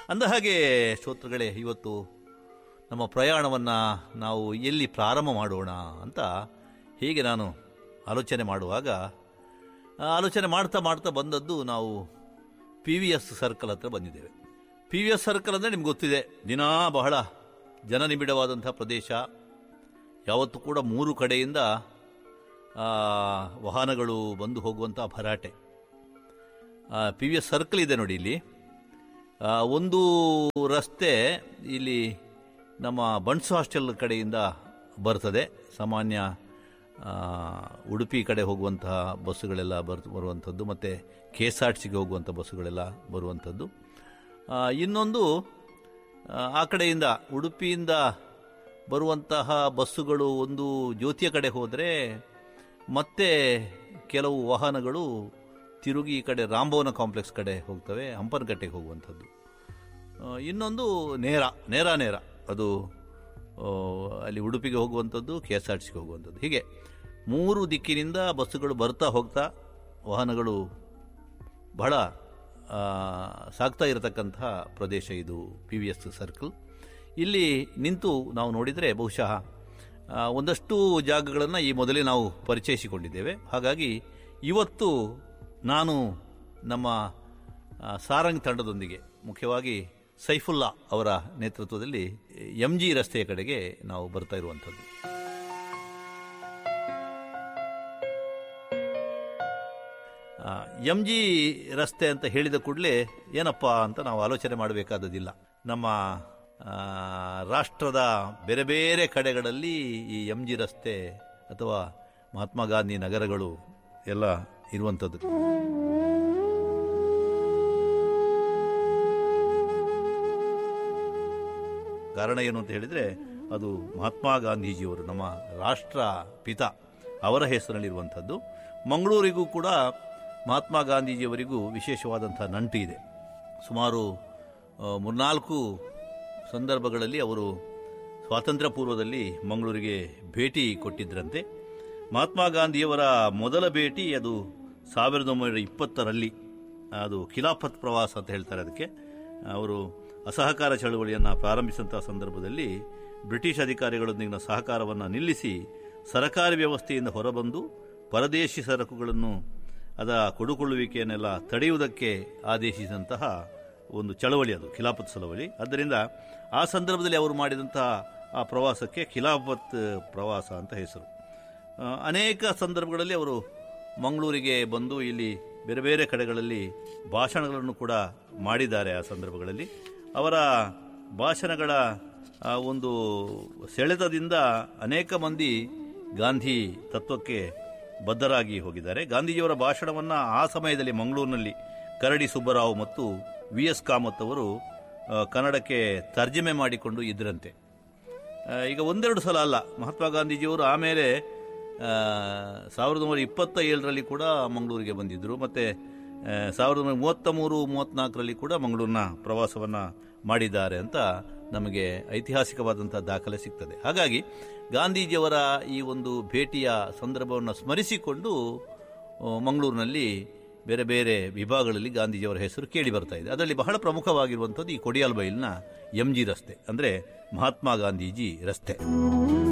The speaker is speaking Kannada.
ಅಂದ ಹಾಗೆ ಶ್ರೋತೃಗಳೇ ಇವತ್ತು ನಮ್ಮ ಪ್ರಯಾಣವನ್ನು ನಾವು ಎಲ್ಲಿ ಪ್ರಾರಂಭ ಮಾಡೋಣ ಅಂತ ಹೀಗೆ ನಾನು ಆಲೋಚನೆ ಮಾಡುವಾಗ ಆ ಆಲೋಚನೆ ಮಾಡ್ತಾ ಮಾಡ್ತಾ ಬಂದದ್ದು ನಾವು ಪಿ ವಿ ಎಸ್ ಸರ್ಕಲ್ ಹತ್ರ ಬಂದಿದ್ದೇವೆ ಪಿ ವಿ ಎಸ್ ಸರ್ಕಲ್ ಅಂದರೆ ನಿಮ್ಗೆ ಗೊತ್ತಿದೆ ದಿನಾ ಬಹಳ ಜನನಿಬಿಡವಾದಂಥ ಪ್ರದೇಶ ಯಾವತ್ತೂ ಕೂಡ ಮೂರು ಕಡೆಯಿಂದ ಆ, ವಾಹನಗಳು ಬಂದು ಹೋಗುವಂಥ ಭರಾಟೆ ಪಿ ವಿ ಎಸ್ ಸರ್ಕಲ್ ಇದೆ ನೋಡಿ ಇಲ್ಲಿ ಆ, ಒಂದು ರಸ್ತೆ ಇಲ್ಲಿ ನಮ್ಮ ಬಣ್ಸ್ ಹಾಸ್ಟೆಲ್ ಕಡೆಯಿಂದ ಬರ್ತದೆ ಸಾಮಾನ್ಯ ಆ, ಉಡುಪಿ ಕಡೆ ಹೋಗುವಂತಹ ಬಸ್ಸುಗಳೆಲ್ಲ ಬರ್ ಬರುವಂಥದ್ದು ಮತ್ತು ಕೆ ಎಸ್ ಆರ್ ಟಿ ಸಿಗೆ ಹೋಗುವಂಥ ಬಸ್ಸುಗಳೆಲ್ಲ ಬರುವಂಥದ್ದು ಆ, ಇನ್ನೊಂದು ಆ, ಆ ಕಡೆಯಿಂದ ಉಡುಪಿಯಿಂದ ಬರುವಂತಹ ಬಸ್ಸುಗಳು ಒಂದು ಜ್ಯೋತಿಯ ಕಡೆ ಹೋದರೆ ಮತ್ತೆ ಕೆಲವು ವಾಹನಗಳು ತಿರುಗಿ ಈ ಕಡೆ ರಾಮಭವನ ಕಾಂಪ್ಲೆಕ್ಸ್ ಕಡೆ ಹೋಗ್ತವೆ ಹಂಪನಕಟ್ಟೆಗೆ ಹೋಗುವಂಥದ್ದು ಆ, ಇನ್ನೊಂದು ನೇರ ನೇರ ನೇರ ಅದು ಆ, ಅಲ್ಲಿ ಉಡುಪಿಗೆ ಹೋಗುವಂಥದ್ದು ಕೆ ಎಸ್ ಆರ್ ಟಿ ಸಿಗೆ ಹೋಗುವಂಥದ್ದು ಹೀಗೆ ಮೂರು ದಿಕ್ಕಿನಿಂದ ಬಸ್ಸುಗಳು ಬರ್ತಾ ಹೋಗ್ತಾ ವಾಹನಗಳು ಬಹಳ ಆ, ಸಾಗ್ತಾ ಇರತಕ್ಕಂತಹ ಪ್ರದೇಶ ಇದು ಪಿ ವಿ ಎಸ್ ಸರ್ಕಲ್ ಇಲ್ಲಿ ನಿಂತು ನಾವು ನೋಡಿದರೆ ಬಹುಶಃ ಆ, ಒಂದಷ್ಟು ಜಾಗಗಳನ್ನು ಈ ಮೊದಲೇ ನಾವು ಪರಿಚಯಿಸಿಕೊಂಡಿದ್ದೇವೆ ಹಾಗಾಗಿ ಇವತ್ತು ನಾನು ನಮ್ಮ ಆ, ಸಾರಂಗ್ ತಂಡದೊಂದಿಗೆ ಮುಖ್ಯವಾಗಿ ಸೈಫುಲ್ಲಾ ಅವರ ನೇತೃತ್ವದಲ್ಲಿ ಎಂ ಜಿ ರಸ್ತೆಯ ಕಡೆಗೆ ನಾವು ಬರ್ತಾ ಇರುವಂಥದ್ದು ಎಂ ಜಿ ರಸ್ತೆ ಅಂತ ಹೇಳಿದ ಕೂಡಲೇ ಏನಪ್ಪ ಅಂತ ನಾವು ಆಲೋಚನೆ ಮಾಡಬೇಕಾದದಿಲ್ಲ ನಮ್ಮ ಆ, ರಾಷ್ಟ್ರದ ಬೇರೆ ಬೇರೆ ಕಡೆಗಳಲ್ಲಿ ಈ ಎಂ ಜಿ ರಸ್ತೆ ಅಥವಾ ಮಹಾತ್ಮ ಗಾಂಧಿ ನಗರಗಳು ಎಲ್ಲ ಇರುವಂಥದ್ದು ಕಾರಣ ಏನು ಅಂತ ಹೇಳಿದರೆ ಅದು ಮಹಾತ್ಮ ಗಾಂಧೀಜಿಯವರು ನಮ್ಮ ರಾಷ್ಟ್ರ ಪಿತ ಅವರ ಹೆಸರಿನಲ್ಲಿರುವಂಥದ್ದು ಮಂಗಳೂರಿಗೂ ಕೂಡ ಮಹಾತ್ಮ ಗಾಂಧೀಜಿಯವರಿಗೂ ವಿಶೇಷವಾದಂಥ ನಂಟು ಇದೆ ಸುಮಾರು ಆ, ಮೂರ್ನಾಲ್ಕು ಸಂದರ್ಭಗಳಲ್ಲಿ ಅವರು ಸ್ವಾತಂತ್ರ್ಯ ಪೂರ್ವದಲ್ಲಿ ಮಂಗಳೂರಿಗೆ ಭೇಟಿ ಕೊಟ್ಟಿದ್ದರಂತೆ ಮಹಾತ್ಮ ಗಾಂಧಿಯವರ ಮೊದಲ ಭೇಟಿ ಅದು ಸಾವಿರದ ಒಂಬೈನೂರ ಇಪ್ಪತ್ತರಲ್ಲಿ ಅದು ಖಿಲಾಫತ್ ಪ್ರವಾಸ ಅಂತ ಹೇಳ್ತಾರೆ ಅದಕ್ಕೆ ಅವರು ಅಸಹಕಾರ ಚಳವಳಿಯನ್ನು ಪ್ರಾರಂಭಿಸಿದಂಥ ಸಂದರ್ಭದಲ್ಲಿ ಬ್ರಿಟಿಷ್ ಅಧಿಕಾರಿಗಳೊಂದಿಗಿನ ಸಹಕಾರವನ್ನು ನಿಲ್ಲಿಸಿ ಸರಕಾರಿ ವ್ಯವಸ್ಥೆಯಿಂದ ಹೊರಬಂದು ಪರದೇಶಿ ಸರಕುಗಳನ್ನು ಅದ ಕೊಡುಕೊಳ್ಳುವಿಕೆಯನ್ನೆಲ್ಲ ತಡೆಯುವುದಕ್ಕೆ ಆದೇಶಿಸಿದಂತಹ ಒಂದು ಚಳವಳಿ ಅದು ಖಿಲಾಫತ್ ಚಳವಳಿ ಆದ್ದರಿಂದ ಆ ಸಂದರ್ಭದಲ್ಲಿ ಅವರು ಮಾಡಿದಂತಹ ಆ ಪ್ರವಾಸಕ್ಕೆ ಖಿಲಾಫತ್ ಪ್ರವಾಸ ಅಂತ ಹೆಸರು ಆ, ಅನೇಕ ಸಂದರ್ಭಗಳಲ್ಲಿ ಅವರು ಮಂಗಳೂರಿಗೆ ಬಂದು ಇಲ್ಲಿ ಬೇರೆ ಬೇರೆ ಕಡೆಗಳಲ್ಲಿ ಭಾಷಣಗಳನ್ನು ಕೂಡ ಮಾಡಿದ್ದಾರೆ ಆ ಸಂದರ್ಭಗಳಲ್ಲಿ ಅವರ ಭಾಷಣಗಳ ಆ, ಒಂದು ಸೆಳೆತದಿಂದ ಅನೇಕ ಮಂದಿ ಗಾಂಧಿ ತತ್ವಕ್ಕೆ ಬದ್ಧರಾಗಿ ಹೋಗಿದ್ದಾರೆ ಗಾಂಧೀಜಿಯವರ ಭಾಷಣವನ್ನು ಆ ಸಮಯದಲ್ಲಿ ಮಂಗಳೂರಿನಲ್ಲಿ ಕರಡಿ ಸುಬ್ಬರಾವ್ ಮತ್ತು ವಿ ಎಸ್ ಕಾಮತ್ ಅವರು ಆ, ಕನ್ನಡಕ್ಕೆ ತರ್ಜಮೆ ಮಾಡಿಕೊಂಡು ಇದ್ರಂತೆ ಆ, ಈಗ ಒಂದೆರಡು ಸಲ ಅಲ್ಲ ಮಹಾತ್ಮ ಗಾಂಧೀಜಿಯವರು ಆಮೇಲೆ ಆ, ಸಾವಿರದ ಒಂಬೈನೂರ ಇಪ್ಪತ್ತ ಏಳರಲ್ಲಿ ಕೂಡ ಮಂಗಳೂರಿಗೆ ಬಂದಿದ್ದರು ಮತ್ತು ಸಾವಿರದ ಒಂಬೈನೂರ ಮೂವತ್ತ ಮೂರು ಮೂವತ್ತ್ನಾಲ್ಕರಲ್ಲಿ ಕೂಡ ಮಂಗಳೂರಿನ ಪ್ರವಾಸವನ್ನು ಮಾಡಿದ್ದಾರೆ ಅಂತ ನಮಗೆ ಐತಿಹಾಸಿಕವಾದಂಥ ದಾಖಲೆ ಸಿಗ್ತದೆ ಹಾಗಾಗಿ ಗಾಂಧೀಜಿಯವರ ಈ ಒಂದು ಭೇಟಿಯ ಸಂದರ್ಭವನ್ನು ಸ್ಮರಿಸಿಕೊಂಡು ಆ, ಮಂಗಳೂರಿನಲ್ಲಿ ಬೇರೆ ಬೇರೆ ವಿಭಾಗಗಳಲ್ಲಿ ಗಾಂಧೀಜಿಯವರ ಹೆಸರು ಕೇಳಿ ಬರ್ತಾ ಇದೆ ಅದರಲ್ಲಿ ಬಹಳ ಪ್ರಮುಖವಾಗಿರುವಂಥದ್ದು ಈ ಕೊಡಿಯಾಲ್ ಬೈಲ್ನ ಎಂ ಜಿ ರಸ್ತೆ ಅಂದರೆ ಮಹಾತ್ಮ ಗಾಂಧೀಜಿ ರಸ್ತೆ